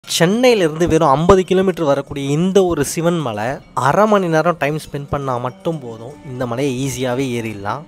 சென்னையிலேருந்து வெறும் ஐம்பது கிலோமீட்டர் வரக்கூடிய இந்த ஒரு சிவன் மலை அரை மணி நேரம் டைம் ஸ்பெண்ட் பண்ணால் மட்டும் போதும் இந்த மலையை ஈஸியாகவே ஏறிடலாம்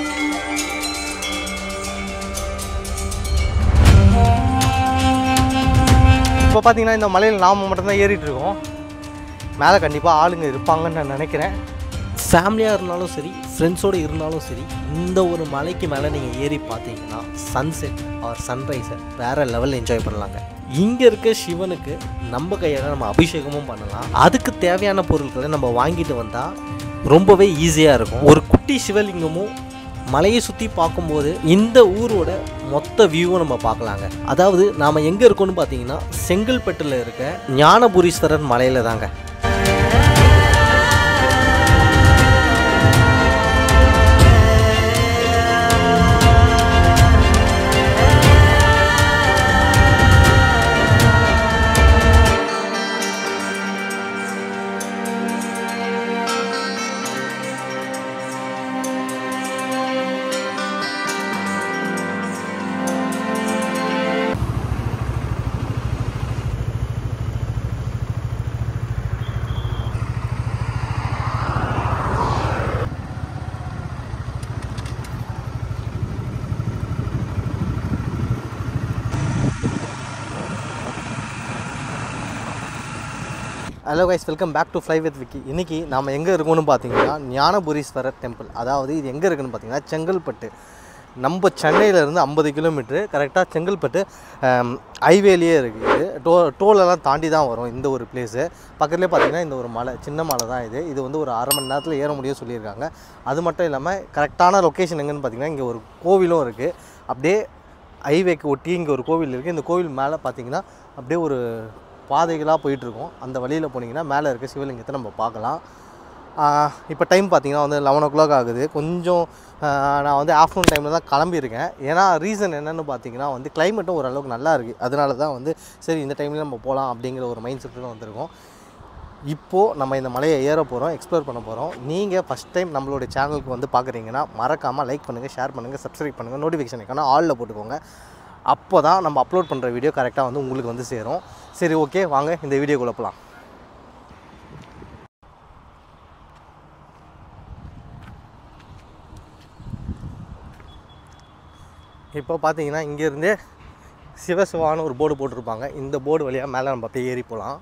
இப்போ பார்த்தீங்கன்னா இந்த மலையில் நாம மட்டும்தான் ஏறிட்டு இருக்கோம் மேலே கண்டிப்பாக ஆளுங்க இருப்பாங்கன்னு நான் நினைக்கிறேன் ஃபேமிலியாக இருந்தாலும் சரி ஃப்ரெண்ட்ஸோடு இருந்தாலும் சரி இந்த ஒரு மலைக்கு மேலே நீங்கள் ஏறி பார்த்தீங்கன்னா சன்செட் ஆர் சன்ரைஸை வேறு லெவலில் என்ஜாய் பண்ணலாங்க இங்கே இருக்க சிவனுக்கு நம்ம கையால் நம்ம அபிஷேகமும் பண்ணலாம் அதுக்கு தேவையான பொருட்களை நம்ம வாங்கிட்டு வந்தால் ரொம்பவே ஈஸியாக இருக்கும் ஒரு குட்டி சிவலிங்கமும் மலையை சுற்றி பார்க்கும்போது இந்த ஊரோட மொத்த வியூவை நம்ம பார்க்கலாங்க அதாவது நாம் எங்கே இருக்கோம்னு பார்த்தீங்கன்னா செங்கல்பட்டில் இருக்க ஞானபுரீஸ்வரர் மலையில் தாங்க hello guys welcome back to fly with Vicky இன்றைக்கி நாம் எங்கே இருக்கோம்னு பார்த்தீங்கன்னா ஞானபுரீஸ்வரர் டெம்பிள் அதாவது இது எங்கே இருக்குன்னு பார்த்தீங்கன்னா செங்கல்பட்டு நம்ம சென்னையிலேருந்து ஐம்பது கிலோமீட்ரு கரெக்டாக செங்கல்பட்டு ஹைவேலியே இருக்குது இது டோ டோலெல்லாம் தாண்டி தான் வரும் இந்த ஒரு பிளேஸு பக்கத்துலேயே பார்த்தீங்கன்னா இந்த ஒரு மலை சின்ன மலை தான் இது இது வந்து ஒரு அரை மணி நேரத்தில் ஏற முடியும் சொல்லியிருக்காங்க அது மட்டும் இல்லாமல் கரெக்டான லொக்கேஷன் எங்கன்னு பார்த்தீங்கன்னா இங்கே ஒரு கோவிலும் இருக்குது அப்படியே ஹைவேக்கு ஒட்டி இங்கே ஒரு கோவில் இருக்குது இந்த கோவில் மேலே பார்த்தீங்கன்னா அப்படியே ஒரு பாதைகளாக போயிட்டுருக்கோம் அந்த வழியில் போனீங்கன்னா மேலே இருக்க சிவலிங்கத்தை நம்ம பார்க்கலாம் இப்போ டைம் பார்த்தீங்கன்னா வந்து லெவன் ஓ கிளாக் ஆகுது கொஞ்சம் ஆஹ் நான் வந்து ஆஃப்டர்நூன் டைமில் தான் கிளம்பியிருக்கேன் ஏன்னா ரீசன் என்னென்னு பார்த்தீங்கன்னா வந்து கிளைமேட்டும் ஓரளவுக்கு நல்லா இருக்குது அதனால தான் வந்து சரி இந்த டைமில் நம்ம போகலாம் அப்படிங்கிற ஒரு மைண்ட் செட்டில் வந்திருக்கோம் இப்போது நம்ம இந்த மலையை ஏற போகிறோம் எக்ஸ்ப்ளோர் பண்ண போகிறோம் நீங்கள் ஃபஸ்ட் டைம் நம்மளுடைய சேனலுக்கு வந்து பார்க்குறீங்கன்னா மறக்காமல் லைக் பண்ணுங்கள் ஷேர் பண்ணுங்கள் சப்ஸ்கிரைப் பண்ணுங்கள் நோட்டிஃபிகேஷன் ஐக்கான ஆலில் போட்டுக்கோங்க அப்போ தான் நம்ம அப்லோட் பண்ணுற வீடியோ கரெக்டாக வந்து உங்களுக்கு வந்து சேரும் சரி ஓகே வாங்க இந்த வீடியோக்குள்ளே போகலாம் இப்போ பார்த்தீங்கன்னா இங்கேருந்தே சிவசிவான்னு ஒரு போர்டு போட்டிருப்பாங்க இந்த போர்டு வழியாக மேலே நம்ம அப்படியே ஏறி போகலாம்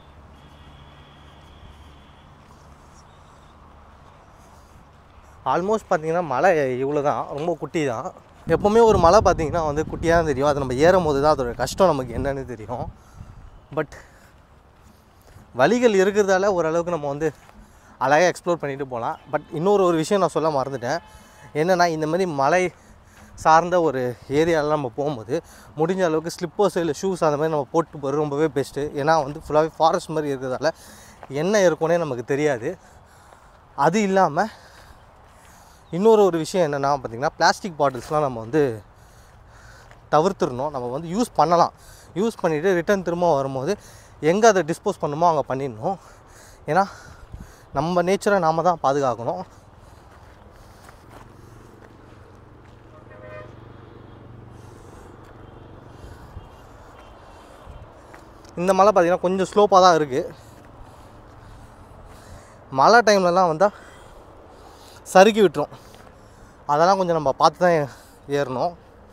ஆல்மோஸ்ட் பார்த்தீங்கன்னா மலை இவ்வளோ தான் ரொம்ப குட்டி தான் எப்போவுமே ஒரு மலை பார்த்தீங்கன்னா வந்து குட்டியாக தான் தெரியும் அது நம்ம ஏறும் போது தான் அதோட கஷ்டம் நமக்கு என்னன்னு தெரியும் பட் வழிகள் இருக்கிறதால ஓரளவுக்கு நம்ம வந்து அழகாக எக்ஸ்ப்ளோர் பண்ணிட்டு போகலாம் பட் இன்னொரு ஒரு விஷயம் நான் சொல்ல மறந்துட்டேன் என்னென்னா இந்த மாதிரி மலை சார்ந்த ஒரு ஏரியாவில் நம்ம போகும்போது முடிஞ்ச அளவுக்கு ஸ்லிப்பர்ஸ் இல்லை ஷூஸ் அந்த மாதிரி நம்ம போட்டு போகிறது ரொம்பவே பெஸ்ட்டு ஏன்னா வந்து ஃபுல்லாகவே ஃபாரஸ்ட் மாதிரி இருக்கிறதால என்ன இருக்குன்னே நமக்கு தெரியாது அது இல்லாமல் இன்னொரு ஒரு விஷயம் என்னென்னா பார்த்திங்கன்னா பிளாஸ்டிக் பாட்டில்ஸ்லாம் நம்ம வந்து தவிர்த்துடணும் நம்ம வந்து யூஸ் பண்ணலாம் யூஸ் பண்ணிவிட்டு ரிட்டர்ன் திரும்ப வரும்போது எங்கே அதை டிஸ்போஸ் பண்ணுமோ அங்கே பண்ணிடணும் ஏன்னா நம்ம நேச்சரை நாம் தான் பாதுகாக்கணும் இந்த மலை பார்த்திங்கன்னா கொஞ்சம் ஸ்லோப்பாக தான் இருக்குது மழை டைம்லலாம் வந்தால் சறுக்கி விட்டுரும் அதெல்லாம் கொஞ்சம் நம்ம பார்த்து தான் ஏறணும்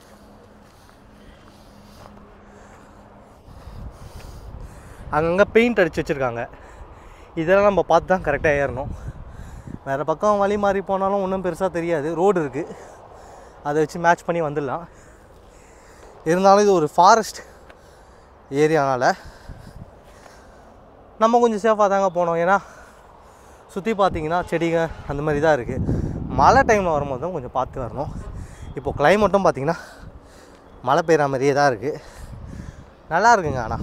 அங்கங்கே பெயிண்ட் அடித்து வச்சுருக்காங்க இதெல்லாம் நம்ம பார்த்து தான் கரெக்டாக ஏறணும் வேறு பக்கம் வழி மாறி போனாலும் ஒன்றும் பெருசாக தெரியாது ரோடு இருக்குது அதை வச்சு மேட்ச் பண்ணி வந்துடலாம் இருந்தாலும் இது ஒரு ஃபாரஸ்ட் ஏரியானால நம்ம கொஞ்சம் சேஃபாக தாங்க போனோம் ஏன்னா சுற்றி பார்த்தீங்கன்னா செடிங்க அந்த மாதிரி தான் இருக்குது மழை டைமில் வரும்போது தான் கொஞ்சம் பார்த்து வரணும் இப்போ கிளைமேட்டும் பார்த்தீங்கன்னா மழை பெய்கிற மாதிரியே தான் இருக்குது நல்லா இருக்குங்க ஆனால்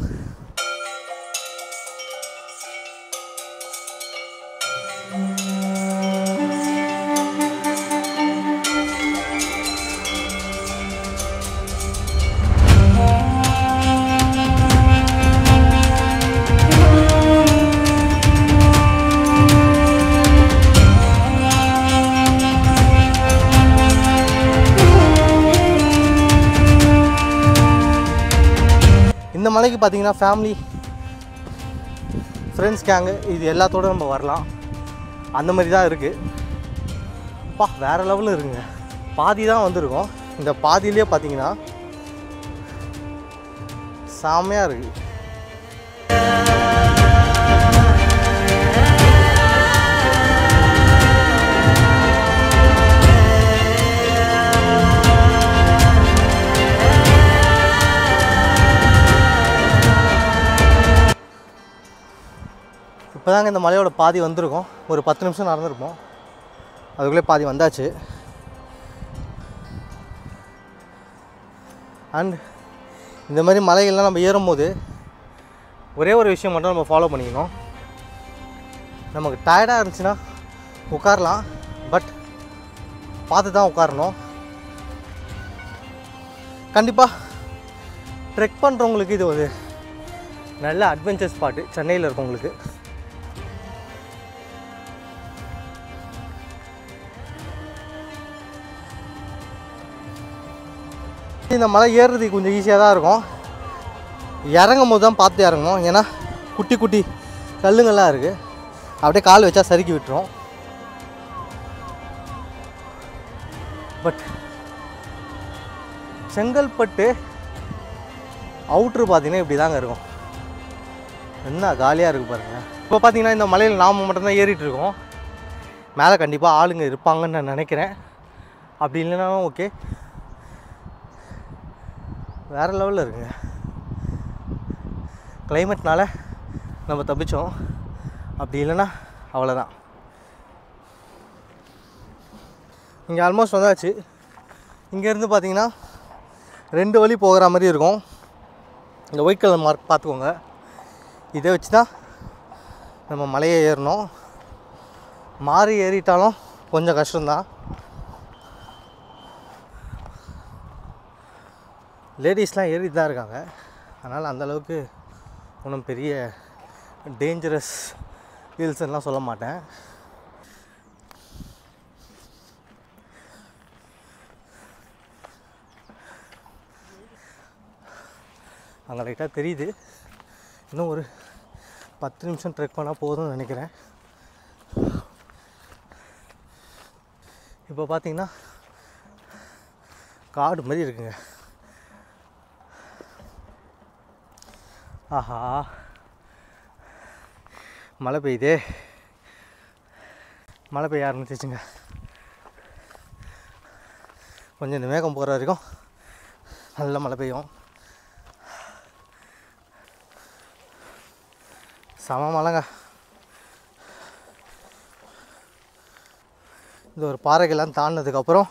மலைக்கு பார்த்தீங்கன்னா ஃபேமிலி ஃப்ரெண்ட்ஸ் கேங்கு இது எல்லாத்தோட நம்ம வரலாம் அந்த மாதிரி தான் இருக்குது பா வேறு லெவலில் இருக்குங்க பாதி தான் வந்திருக்கோம் இந்த பாதியிலே பார்த்தீங்கன்னா செம்மையாக இருக்குது இப்போ தாங்க இந்த மலையோட பாதி வந்திருக்கோம் ஒரு பத்து நிமிஷம் நடந்திருப்போம் அதுக்குள்ளே பாதி வந்தாச்சு அண்ட் இந்த மாதிரி மலைகள்லாம் நம்ம ஏறும்போது ஒரே ஒரு விஷயம் மட்டும் நம்ம ஃபாலோ பண்ணிக்கணும் நமக்கு டயர்டாக இருந்துச்சுன்னா உட்காரலாம் பட் பார்த்து தான் உட்காரணும் கண்டிப்பாக ட்ரெக் பண்ணுறவங்களுக்கு இது ஒரு நல்ல அட்வென்ச்சர் ஸ்பாட்டு சென்னையில் இருக்கவங்களுக்கு இந்த மலை ஏறுறதுக்கு கொஞ்சம் ஈஸியாக தான் இருக்கும் இறங்கும் போது தான் பார்த்து இறங்கணும் ஏன்னா குட்டி குட்டி கல்லுங்கள்லாம் இருக்குது அப்படியே கால் வச்சா சறுக்கி விட்டுரும் பட் செங்கல்பட்டு அவுட்ரு பார்த்தீங்கன்னா இப்படி தாங்க இருக்கும் என்ன காலியாக இருக்குது பாருங்கள் இப்போ பார்த்தீங்கன்னா இந்த மலையில் நாம் மட்டும்தான் ஏறிட்டு இருக்கோம் மேலே கண்டிப்பாக ஆளுங்க இருப்பாங்கன்னு நான் நினைக்கிறேன் அப்படி இல்லைனாலும் ஓகே வேறு லெவலில் இருக்குங்க கிளைமேட்னால நம்ம தப்பிச்சோம் அப்படி இல்லைன்னா அவ்வளோதான் இங்கே ஆல்மோஸ்ட் வந்தாச்சு இங்கேருந்து பார்த்தீங்கன்னா ரெண்டு வழி போகிற மாதிரி இருக்கும் இந்த ஒயிட் கலர் மார்க் பார்த்துக்கோங்க இதை வச்சு தான் நம்ம மலையை ஏறணும் மாறி ஏறிட்டாலும் கொஞ்சம் கஷ்டம்தான் லேடிஸ்லாம் ஏறிட்டு தான் இருக்காங்க அதனால் அந்தளவுக்கு ஒன்றும் பெரிய டேஞ்சரஸ் ஹில்ஸ்லாம் சொல்ல மாட்டேன் அங்கே லைட்டாக தெரியுது இன்னும் ஒரு பத்து நிமிஷம் ட்ரெக் பண்ணால் போதும்னு நினைக்கிறேன் இப்போ பார்த்தீங்கன்னா காடு மாதிரி இருக்குங்க ஆஹா மழை பெய்யுதே மழை பெய்ய ஆரம்பிச்சிச்சுங்க கொஞ்சம் இந்த மேகம் போகிற வரைக்கும் நல்ல மழை பெய்யும் செம மழைங்க இந்த ஒரு பாறைகள்லாம் தாண்டினதுக்கப்புறம்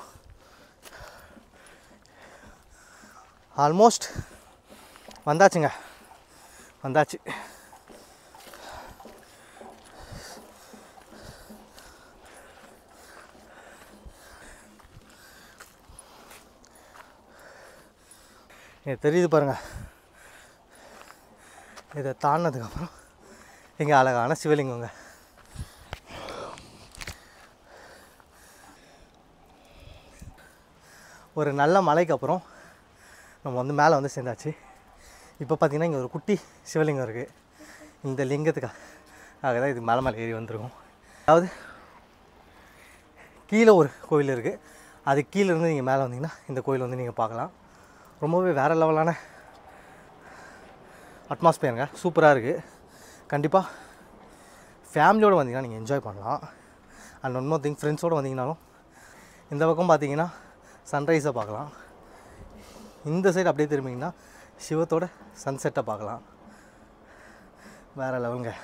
ஆல்மோஸ்ட் வந்தாச்சுங்க வந்தாச்சு இங்க தெரியுது பாருங்க இதை தாண்டினதுக்கப்புறம் இங்கே அழகான சிவலிங்கங்க ஒரு நல்ல மலைக்கு அப்புறம் நம்ம வந்து மேலே வந்து சேர்ந்தாச்சு இப்போ பார்த்தீங்கன்னா இங்கே ஒரு குட்டி சிவலிங்கம் இருக்குது இந்த லிங்கத்துக்காக தான் இது மலை மேலே ஏறி வந்திருக்கோம் அதாவது கீழே ஒரு கோவில் இருக்குது அது கீழே இருந்து நீங்கள் மேலே வந்தீங்கன்னா இந்த கோயில் வந்து நீங்கள் பார்க்கலாம் ரொம்பவே வேறு லெவலான அட்மாஸ்பியருங்க சூப்பராக இருக்குது கண்டிப்பாக ஃபேமிலியோடு வந்தீங்கன்னா நீங்கள் என்ஜாய் பண்ணலாம் அண்ட் ஒன் மோர் திங் ஃப்ரெண்ட்ஸோடு வந்தீங்கனாலும் இந்த பக்கம் பார்த்தீங்கன்னா சன்ரைஸை பார்க்கலாம் இந்த சைடு அப்படியே திரும்பிங்கன்னா சிவத்தோட சன்செட்டை பார்க்கலாம் வேறு லெவலுங்க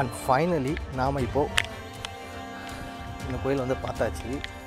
அண்ட் ஃபைனலி நாம் இப்போது இந்த கோயில் வந்து பார்த்தாச்சு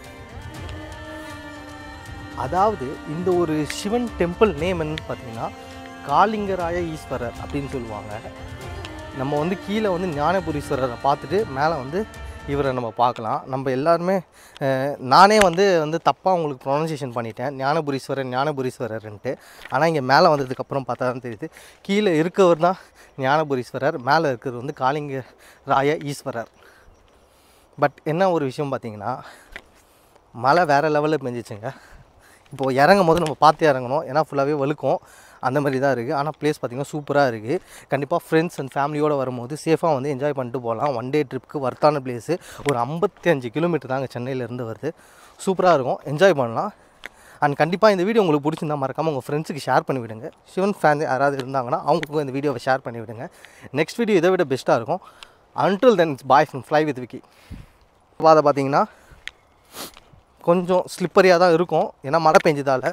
அதாவது இந்த ஒரு சிவன் டெம்பிள் நேம் என்னன்னு பார்த்தீங்கன்னா காளிங்கராய ஈஸ்வரர் அப்படின்னு சொல்லுவாங்க நம்ம வந்து கீழே வந்து ஞானபுரீஸ்வரரை பார்த்துட்டு மேலே வந்து இவரை நம்ம பார்க்கலாம் நம்ம எல்லாருமே அஹ், நானே வந்து வந்து தப்பாக உங்களுக்கு ப்ரொனன்சியேஷன் பண்ணிட்டேன் ஞானபுரீஸ்வரர் ஞானபுரீஸ்வரர்ன்ட்டு ஆனால் இங்கே மேலே வந்ததுக்கப்புறம் பார்த்தா தான் தெரியுது கீழே இருக்கவர் தான் ஞானபுரீஸ்வரர் மேலே இருக்கிறது வந்து காளிங்க ராய ஈஸ்வரர் பட் என்ன ஒரு விஷயம் பார்த்தீங்கன்னா மழை வேறு லெவலில் பெஞ்சிச்சுங்க இப்போது இறங்கும் போது நம்ம பார்த்து இறங்கணும் ஏன்னா ஃபுல்லாகவே வழுக்கும் அந்த மாதிரி தான் இருக்குது ஆனால் ப்ளேஸ் பார்த்திங்கன்னா சூப்பராக இருக்குது கண்டிப்பாக ஃப்ரெண்ட்ஸ் அண்ட் ஃபேமிலியோடு வரும்போது சேஃபாக வந்து என்ஜாய் பண்ணிட்டு போகலாம் ஒன் டே ட்ரிப்புக்கு வர்த்தான பிளேஸு ஒரு ஐம்பத்தி அஞ்சு கிலோமீட்டர் தாங்க சென்னையிலேருந்து வருது சூப்பராக இருக்கும் என்ஜாய் பண்ணலாம் அண்ட் கண்டிப்பாக இந்த வீடியோ உங்களுக்கு பிடிச்சிருந்தா மறக்காமல் உங்கள் ஃப்ரெண்ட்ஸுக்கு ஷேர் பண்ணி விடுங்க சிவன் ஃபேன் யாராவது இருந்தாங்கன்னா அவங்களுக்கும் இந்த வீடியோவை ஷேர் பண்ணி விடுங்க நெக்ஸ்ட் வீடியோ இதை விட பெஸ்ட்டாக இருக்கும் until then it's bye from fly with Vicky பாதை பார்த்தீங்கன்னா கொஞ்சம் ஸ்லிப்பரியாக தான் இருக்கும் ஏன்னா மழை பெஞ்சதால்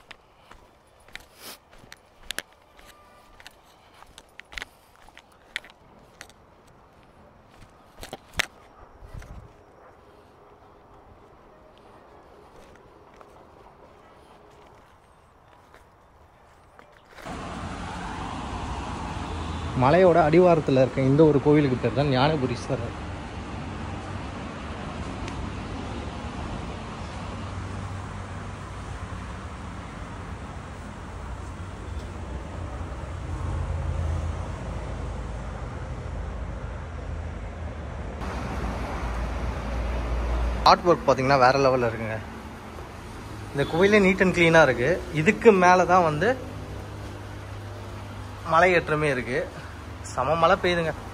மலையோட அடிவாரத்தில் இருக்க இந்த ஒரு கோவிலுக்கு பேர் தான் ஞானபுரீஸ்வரர் ஆர்ட் ஒர்க் பார்த்தீங்கன்னா வேறு லெவலில் இருக்குங்க இந்த கோயிலே நீட் அண்ட் க்ளீனாக இருக்குது இதுக்கு மேலே தான் வந்து மலை ஏற்றமே இருக்குது செம மழை பெய்யுதுங்க